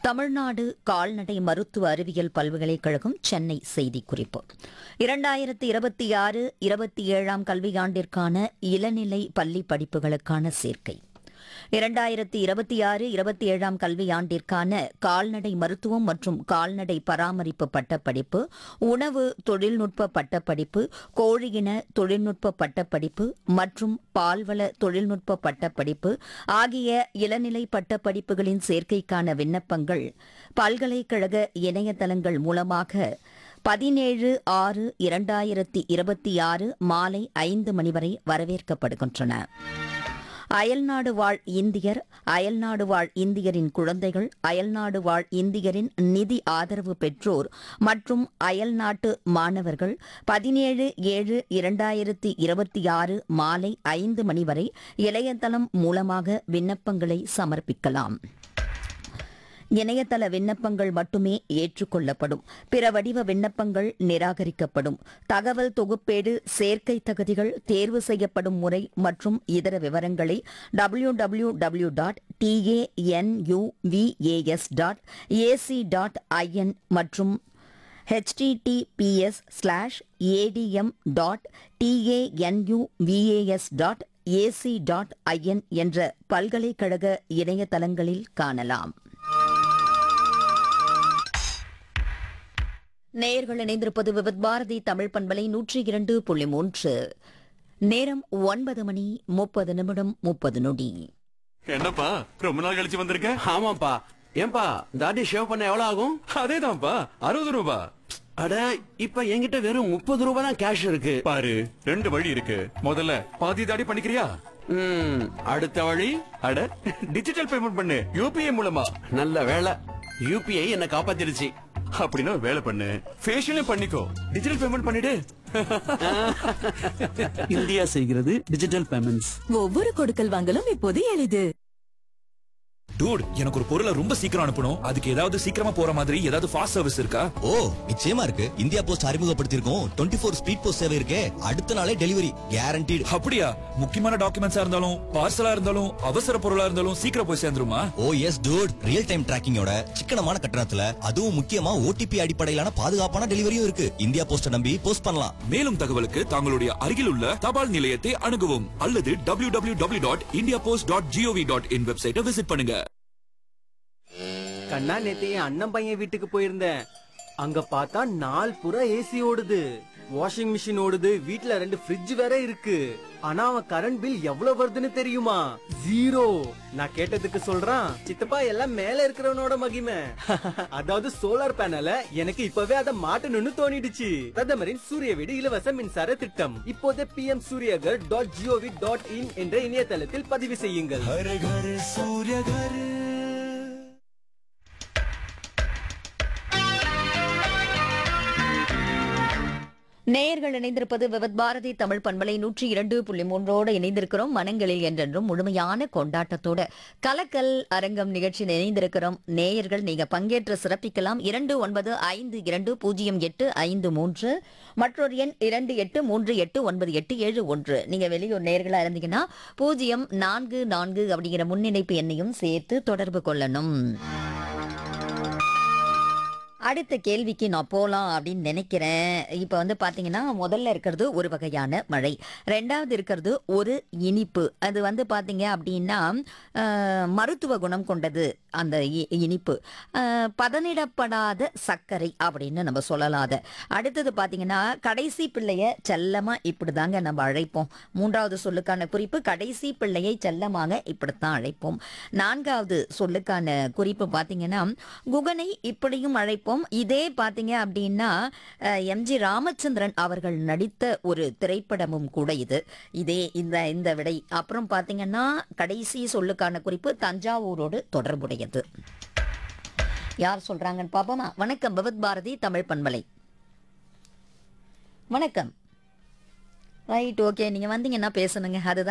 தமிழ்நாடு கால்நடை மருத்துவ அறிவியல் பல்கலைக்கழகம் சென்னை செய்திக்குறிப்பு இரண்டாயிரத்தி இருபத்தி ஆறு இருபத்தி ஏழாம் கல்வியாண்டிற்கான இளநிலை பள்ளி படிப்புகளுக்கான சேர்க்கை இரண்டாயிரத்தி இருபத்தி ஆறு இருபத்தி ஏழாம் கல்வியாண்டிற்கான கால்நடை மருத்துவம் மற்றும் கால்நடை பராமரிப்பு பட்டப்படிப்பு உணவு தொழில்நுட்ப பட்டப்படிப்பு கோழியின தொழில்நுட்ப பட்டப்படிப்பு மற்றும் பால்வள தொழில்நுட்ப பட்டப்படிப்பு ஆகிய இளநிலை பட்டப்படிப்புகளின் சேர்க்கைக்கான விண்ணப்பங்கள் பல்கலைக்கழக இணையதளங்கள் மூலமாக பதினேழு ஆறு இரண்டாயிரத்தி இருபத்தி ஆறு மாலை ஐந்து மணி வரை வரவேற்கப்படுகின்றன அயல்நாடு வாழ் இந்தியர் அயல்நாடு வாழ் இந்தியரின் குழந்தைகள் அயல்நாடு வாழ் இந்தியரின் நிதி ஆதரவு பெற்றோர் மற்றும் அயல்நாட்டு மாணவர்கள் பதினேழு ஏழு இரண்டாயிரத்தி இருபத்தி ஆறு மாலை ஐந்து மணி வரை இணையதளம் மூலமாக விண்ணப்பங்களை சமர்ப்பிக்கலாம் இணையதள விண்ணப்பங்கள் மட்டுமே ஏற்றுக்கொள்ளப்படும் பிற வடிவ விண்ணப்பங்கள் நிராகரிக்கப்படும் தகவல் தொகுப்பேடு சேர்க்கை தகுதிகள் தேர்வு செய்யப்படும் முறை மற்றும் இதர விவரங்களை W W W dot TANUVAS dot AC dot IN மற்றும் https slash ADM dot TANUVAS dot AC dot IN என்ற பல்கலைக்கழக இணையதளங்களில் காணலாம் நேயர்கள் இணைந்திருப்பது விவித் பாரதி தமிழ் பண்பலை நூற்றி இரண்டு புள்ளி மூன்று நேரம் ஒன்பது மணி முப்பது நிமிடம் முப்பது நொடி என்னப்பா ரொம்ப நாள் கழிச்சு வந்திருக்க ஆமாப்பா ஏன்பா தாடி ஷேவ் பண்ண எவ்வளவு ஆகும் அதேதான்ப்பா அறுபது ரூபா அட இப்ப என்கிட்ட வெறும் முப்பது ரூபாய் தான் கேஷ் இருக்கு பாரு ரெண்டு வழி இருக்கு முதல்ல பாதி தாடி பண்ணிக்கிறியா ம், அடுத்த வழி அட டிஜிட்டல் பேமெண்ட் பண்ணு யூபிஐ மூலமா நல்ல வேலை யூபிஐ என்ன காப்பாத்திருச்சு அப்படின்னா ஒரு வேலை பண்ணு ஃபேஷியலும் பண்ணிக்கோ டிஜிட்டல் பேமெண்ட் பண்ணிடு இந்தியா செய்கிறது டிஜிட்டல் பேமெண்ட்ஸ் ஒவ்வொரு கொடுக்கல் வாங்கலும் இப்போது எளிது டூட் எனக்கு ஒரு பொருளை ரொம்ப சீக்கிரம் அனுப்பணும் அதுக்கு ஏதாவது சீக்கிரமா போற மாதிரி ஏதாவது ஃபாஸ்ட் சர்வீஸ் இருக்கா ஓ நிச்சயமா இருக்கு இந்தியா போஸ்ட் அறிமுகப்படுத்தியிருக்கோம் டுவெண்ட்டி ஃபோர் ஸ்பீட் போஸ்ட் சேவை இருக்கே அடுத்த நாளே டெலிவரி கேரண்டீடு அப்படியா முக்கியமான டாக்குமெண்ட்ஸா இருந்தாலும் பார்சலா இருந்தாலும் அவசர பொருளா இருந்தாலும் சீக்கிரம் போய் சேர்ந்துருமா oh yes dude real time டிராக்கிங்கோட சிக்கனமான கட்டணத்துல அதுவும் முக்கியமா ஓடிபி அடிப்படையிலான பாதுகாப்பான டெலிவரியும் இருக்கு இந்தியா போஸ்ட நம்பி போஸ்ட் பண்ணலாம் மேலும் தகவலுக்கு தங்களுடைய அருகில் உள்ள தபால் நிலையத்தை அணுகவும் அல்லது W W W dot India post dot GOV dot in வெப்சைட்டை விசிட் பண்ணுங்க கண்ணா நேத்து என் அண்ணன் பையன் வீட்டுக்கு போயிருந்தேன் அங்க பார்த்தா நாள் புறா ஏசி ஓடுது வாஷிங் மிஷின் ஓடுது வீட்ல ரெண்டு ஃப்ரிட்ஜ் வேற இருக்கு ஆனா அவன் கரண்ட் பில் எவ்வளவு வருதுன்னு தெரியுமா ஜீரோ நான் கேட்டதுக்கு சொல்றான் சித்தப்பா எல்லாம் மேல இருக்கிறவனோட மகிமை அதாவது சோலார் பேனல எனக்கு இப்பவே அதை மாட்டணும்னு தோணிடுச்சு பிரதமரின் சூரிய வீடு இலவச மின்சார திட்டம் இப்போதே P M Suryaghar dot GOV dot in என்ற இணையதளத்தில் பதிவு செய்யுங்கள் நேயர்கள் இணைந்திருப்பது விவத் பாரதி தமிழ் பண்பலை நூற்றி இரண்டு புள்ளி மூன்றோடு இணைந்திருக்கிறோம் மனங்களில் என்றென்றும் முழுமையான கொண்டாட்டத்தோட கலக்கல் அரங்கம் நிகழ்ச்சியில் இணைந்திருக்கிறோம் நேயர்கள் நீங்க பங்கேற்று சிறப்பிக்கலாம் இரண்டு ஒன்பது ஐந்து இரண்டு பூஜ்ஜியம் எட்டு ஐந்து மூன்று மற்றொரு எண் இரண்டு எட்டு மூன்று எட்டு ஒன்பது எட்டு ஏழு ஒன்று நீங்க வெளியூர் நேயர்களா இருந்தீங்கன்னா பூஜ்ஜியம் நான்கு நான்கு அப்படிங்கிற முன்னிணைப்பு எண்ணையும் சேர்த்து தொடர்பு கொள்ளணும் அடுத்த கேள்விக்கு நான் போகலாம் அப்படின்னு நினைக்கிறேன் இப்போ வந்து பார்த்தீங்கன்னா முதல்ல இருக்கிறது ஒரு வகையான மழை ரெண்டாவது இருக்கிறது ஒரு இனிப்பு அது வந்து பார்த்தீங்க அப்படின்னா அஹ், மருத்துவ குணம் கொண்டது அந்த இ- இனிப்பு அஹ், பதனிடப்படாத சர்க்கரை அப்படின்னு நம்ம சொல்லலாம் அதை அடுத்தது பார்த்தீங்கன்னா கடைசி பிள்ளைய செல்லமாக இப்படி தாங்க நம்ம அழைப்போம் மூன்றாவது சொல்லுக்கான குறிப்பு கடைசி பிள்ளையை செல்லமாக இப்படித்தான் அழைப்போம் நான்காவது சொல்லுக்கான குறிப்பு பார்த்தீங்கன்னா குகனை இப்படியும் அழைப்போம் இதே பார்த்தீங்க அப்படின்னா அஹ், எம்ஜி ராமச்சந்திரன் அவர்கள் நடித்த ஒரு திரைப்படமும் கூட இது இதே இந்த இந்த விடை அப்புறம் பார்த்தீங்கன்னா கடைசி சொல்லுக்கான குறிப்பு தஞ்சாவூரோடு தொடர்புடையது யார் சொல்றாங்கன்னு பாப்போமா வணக்கம் பகவத் பாரதி தமிழ் பண்பலை வணக்கம் ரைட் ஓகே நீங்க வந்தீங்கன்னா பேசணுங்க அதுதான்